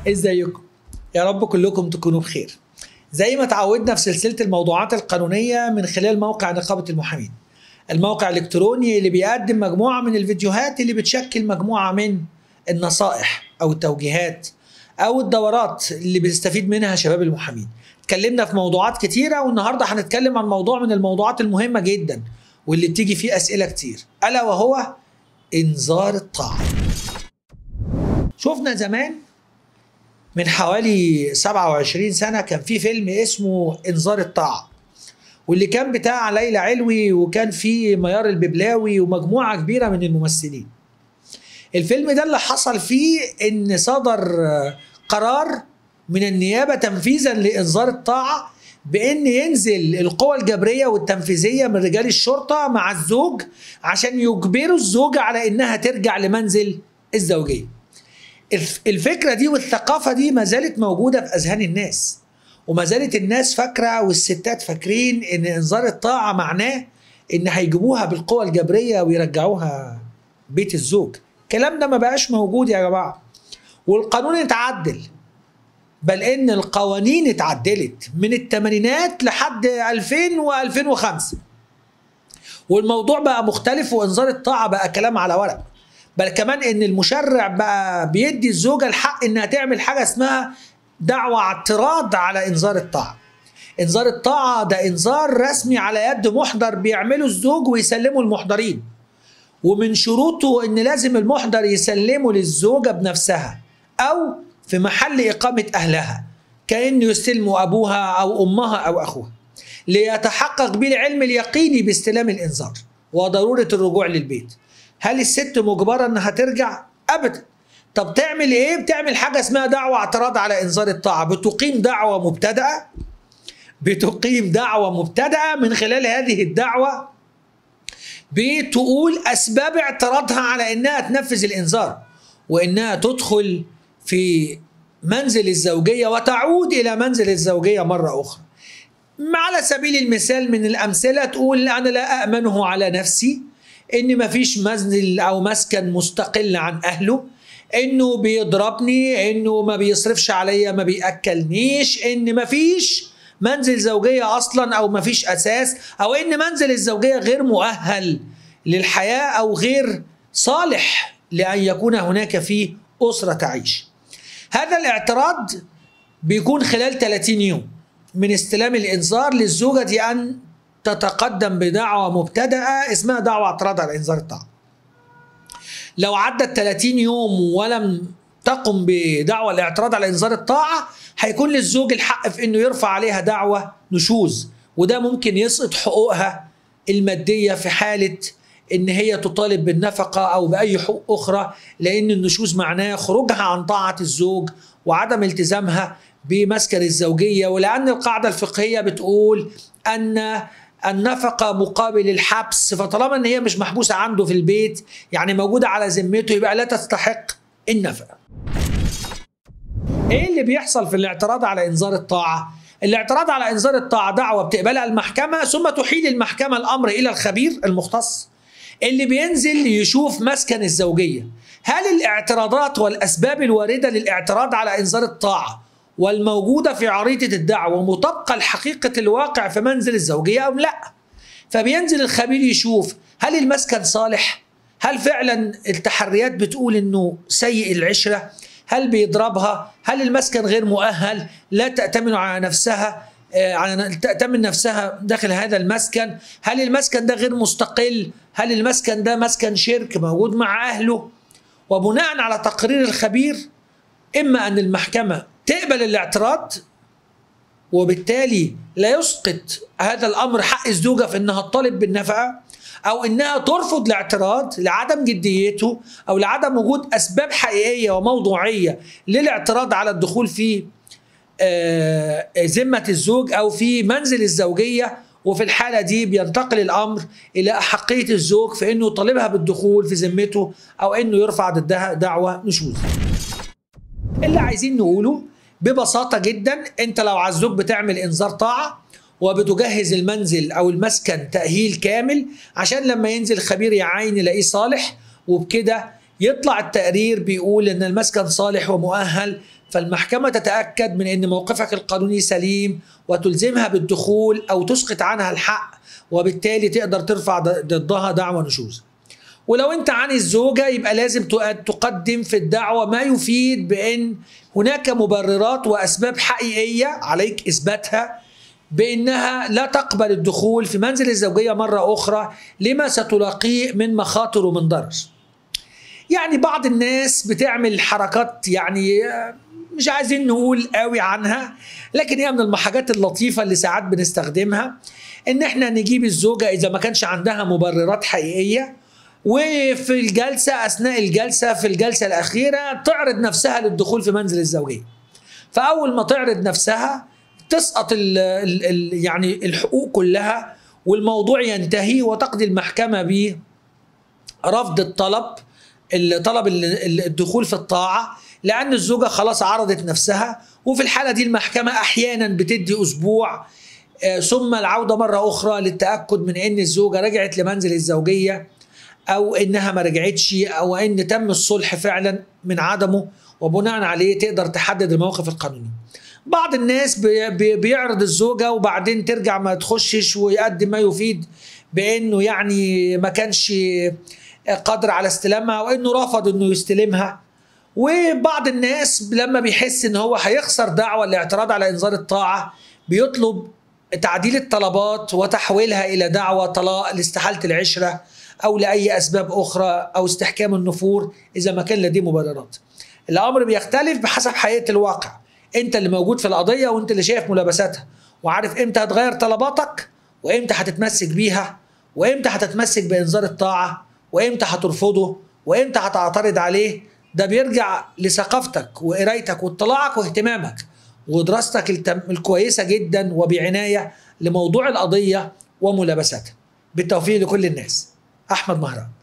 ازيكم يا رب كلكم تكونوا بخير زي ما تعودنا في سلسله الموضوعات القانونيه من خلال موقع نقابه المحامين الموقع الالكتروني اللي بيقدم مجموعه من الفيديوهات اللي بتشكل مجموعه من النصائح او التوجيهات او الدورات اللي بيستفيد منها شباب المحامين اتكلمنا في موضوعات كتيره والنهارده هنتكلم عن موضوع من الموضوعات المهمه جدا واللي بتيجي فيه اسئله كتير الا وهو انذار الطاعه شفنا زمان من حوالي 27 سنة كان في فيلم اسمه إنذار الطاعة واللي كان بتاع ليلى علوي وكان فيه ميار الببلاوي ومجموعة كبيرة من الممثلين الفيلم ده اللي حصل فيه إن صدر قرار من النيابة تنفيذا لإنذار الطاعة بإن ينزل القوى الجبرية والتنفيذية من رجال الشرطة مع الزوج عشان يجبروا الزوجة على إنها ترجع لمنزل الزوجية الفكره دي والثقافه دي ما زالت موجوده في اذهان الناس وما زالت الناس فاكره والستات فاكرين ان انذار الطاعه معناه ان هيجيبوها بالقوى الجبريه ويرجعوها بيت الزوج الكلام ده ما بقاش موجود يا جماعه والقانون اتعدل بل ان القوانين اتعدلت من الثمانينات لحد 2000 و2005 والموضوع بقى مختلف وانذار الطاعه بقى كلام على ورق بل كمان ان المشرع بقى بيدي الزوجه الحق انها تعمل حاجه اسمها دعوه اعتراض على انذار الطاعه. انذار الطاعه ده انذار رسمي على يد محضر بيعمله الزوج ويسلمه المحضرين. ومن شروطه ان لازم المحضر يسلمه للزوجه بنفسها او في محل اقامه اهلها كانه يستلمه ابوها او امها او اخوها. ليتحقق بالعلم اليقيني باستلام الانذار وضروره الرجوع للبيت. هل الست مجبره انها ترجع؟ ابدا. طب تعمل ايه؟ بتعمل حاجه اسمها دعوه اعتراض على انذار الطاعه، بتقيم دعوه مبتدأه بتقيم دعوه مبتدأه من خلال هذه الدعوه بتقول اسباب اعتراضها على انها تنفذ الانذار وانها تدخل في منزل الزوجيه وتعود الى منزل الزوجيه مره اخرى. على سبيل المثال من الامثله تقول انا لا امنه على نفسي ان مفيش منزل او مسكن مستقل عن اهله انه بيضربني انه ما بيصرفش عليا ما بياكلنيش ان مفيش منزل زوجيه اصلا او مفيش اساس او ان منزل الزوجيه غير مؤهل للحياه او غير صالح لان يكون هناك فيه اسره تعيش هذا الاعتراض بيكون خلال 30 يوم من استلام الانذار للزوجه ان تتقدم بدعوة مبتدأة اسمها دعوة اعتراض على إنذار الطاعة. لو عدت 30 يوم ولم تقم بدعوة الاعتراض على إنذار الطاعة هيكون للزوج الحق في إنه يرفع عليها دعوة نشوز وده ممكن يسقط حقوقها المادية في حالة إن هي تطالب بالنفقة أو بأي حقوق أخرى لأن النشوز معناه خروجها عن طاعة الزوج وعدم التزامها بمسكن الزوجية ولأن القاعدة الفقهية بتقول أن النفقة مقابل الحبس فطالما ان هي مش محبوسة عنده في البيت يعني موجودة على ذمته يبقى لا تستحق النفقة ايه اللي بيحصل في الاعتراض على انذار الطاعة الاعتراض على انذار الطاعة دعوة بتقبلها المحكمة ثم تحيل المحكمة الامر الى الخبير المختص اللي بينزل يشوف مسكن الزوجية هل الاعتراضات والاسباب الواردة للاعتراض على انذار الطاعة والموجودة في عريضة الدعوة مطابقة لحقيقة الواقع في منزل الزوجية أم لا فبينزل الخبير يشوف هل المسكن صالح هل فعلا التحريات بتقول انه سيء العشرة هل بيضربها هل المسكن غير مؤهل لا تأتمن على نفسها على تأتمن نفسها داخل هذا المسكن هل المسكن ده غير مستقل هل المسكن ده مسكن شرك موجود مع أهله وبناء على تقرير الخبير إما أن المحكمة تقبل الاعتراض وبالتالي لا يسقط هذا الامر حق الزوجه في انها تطالب بالنفقه او انها ترفض الاعتراض لعدم جديته او لعدم وجود اسباب حقيقيه وموضوعيه للاعتراض على الدخول في ذمه الزوج او في منزل الزوجيه وفي الحاله دي بينتقل الامر الى احقيه الزوج في انه يطالبها بالدخول في ذمته او انه يرفع ضدها دعوه نشوز. اللي عايزين نقوله ببساطه جدا انت لو على الزوج بتعمل انذار طاعه وبتجهز المنزل او المسكن تاهيل كامل عشان لما ينزل خبير يعاين يلاقيه صالح وبكده يطلع التقرير بيقول ان المسكن صالح ومؤهل فالمحكمة تتأكد من أن موقفك القانوني سليم وتلزمها بالدخول أو تسقط عنها الحق وبالتالي تقدر ترفع ضدها دعوى نشوز ولو انت عن الزوجة يبقى لازم تقدم في الدعوة ما يفيد بأن هناك مبررات وأسباب حقيقية عليك إثباتها بأنها لا تقبل الدخول في منزل الزوجية مرة أخرى لما ستلاقيه من مخاطر ومن ضرر يعني بعض الناس بتعمل حركات يعني مش عايزين نقول قوي عنها لكن هي من الحاجات اللطيفة اللي ساعات بنستخدمها ان احنا نجيب الزوجة اذا ما كانش عندها مبررات حقيقية وفي الجلسة أثناء الجلسة في الجلسة الأخيرة تعرض نفسها للدخول في منزل الزوجية فأول ما تعرض نفسها تسقط ال ال ال يعني الحقوق كلها والموضوع ينتهي وتقضي المحكمة برفض الطلب طلب الدخول في الطاعة لأن الزوجة خلاص عرضت نفسها وفي الحالة دي المحكمة أحيانا بتدي أسبوع ثم العودة مرة أخرى للتأكد من أن الزوجة رجعت لمنزل الزوجية او انها ما رجعتش او ان تم الصلح فعلا من عدمه وبناء عليه تقدر تحدد الموقف القانوني بعض الناس بيعرض الزوجه وبعدين ترجع ما تخشش ويقدم ما يفيد بانه يعني ما كانش قادر على استلامها وانه رفض انه يستلمها وبعض الناس لما بيحس ان هو هيخسر دعوه الاعتراض على انذار الطاعه بيطلب تعديل الطلبات وتحويلها الى دعوه طلاق لاستحاله العشره او لاي اسباب اخرى او استحكام النفور اذا ما كان لديه مبررات. الامر بيختلف بحسب حقيقه الواقع. انت اللي موجود في القضيه وانت اللي شايف ملابساتها وعارف امتى هتغير طلباتك وامتى هتتمسك بيها وامتى هتتمسك بانذار الطاعه وامتى هترفضه وامتى هتعترض عليه ده بيرجع لثقافتك وقرايتك واطلاعك واهتمامك ودراستك الكويسه جدا وبعنايه لموضوع القضيه وملابساتها بالتوفيق لكل الناس احمد مهران